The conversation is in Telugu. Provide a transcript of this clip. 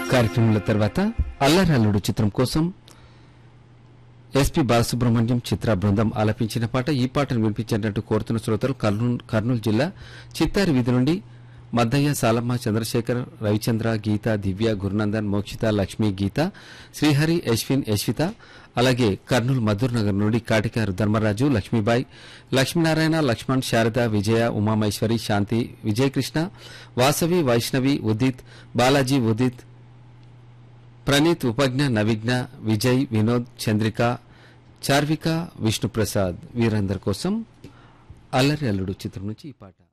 కార్యక్రమంలో తర్వాత అల్లరల్లుడు చిత్రం కోసం ఎస్పి బాలసుబ్రహ్మణ్యం చిత్ర బృందం ఆలపించిన పాట ఈ పాటను వినిపించేటట్టు కోరుతున్న శ్రోతలు కర్నూలు కర్నూలు జిల్లా చిత్తారి వీధి నుండి మద్దయ్య సాలమ్మ చంద్రశేఖర్ రవిచంద్ర గీత దివ్య గురునందన్ మోక్షిత లక్ష్మి గీత శ్రీహరి యశ్విన్ యశ్విత అలాగే కర్నూలు మధుర్ నగర్ నుండి కాటికారు ధర్మరాజు లక్ష్మీబాయి లక్ష్మీనారాయణ లక్ష్మణ్ శారద విజయ ఉమామేశ్వరి శాంతి విజయకృష్ణ వాసవి వైష్ణవి ఉదిత్ బాలాజీ ఉదిత్ ప్రణీత్ ఉపజ్ఞ నవిజ్ఞ విజయ్ వినోద్ చంద్రిక చార్విక విష్ణుప్రసాద్ వీరందరి కోసం అల్లరి అల్లుడు చిత్రం నుంచి ఈ పాట